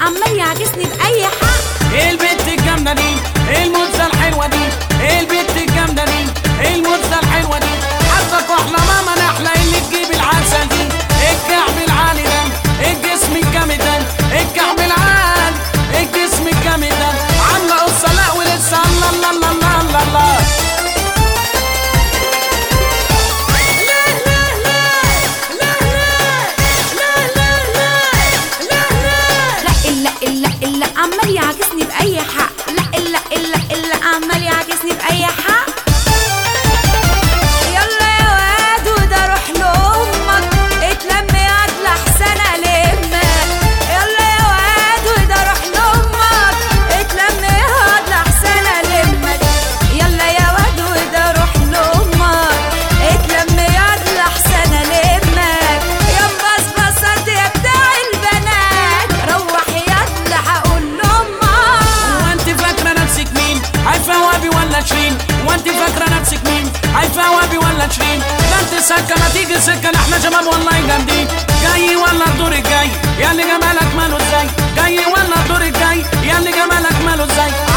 عمال يعكسني باي حق ايه البت الجامدة دي ايه الموزة الحلوة دي ايه البت الجامدة دي ايه الموزة الحلوة دي حتى كحلة ماما نحلة اللي تجيب العسل دي إيه الكعب العالي ده إيه الجسم الجامد ده إيه الكعب العالي إيه الجسم الجامد ده عاملة قصة لا ولسه الله الله الله الله الله الله لا الا الا الا عمال يعكسني باي حق لا الا الا الا عمال يعكسني باي حق يلا يا واد وده روح لامك اتلم يا عاد لحسن المك يلا يا واد وده روح لامك اتلم يا عاد لحسن المك يلا يا واد وده روح لامك اتلم يا عاد لحسن المك يا مبصبصات يا بتاع البنات روح يلا هقول لامك هو انت فاكرة نفسك مين هيفا وابي ولا شيرين هو انت فاكرة نفسك مين هيفا وابي ولا شيرين لا انت سكة ما تيجي سكة احنا شباب والله جامدين جاي ولا الدور الجاي يا اللي جمالك ماله ازاي جاي ولا الدور الجاي يا اللي جمالك ماله ازاي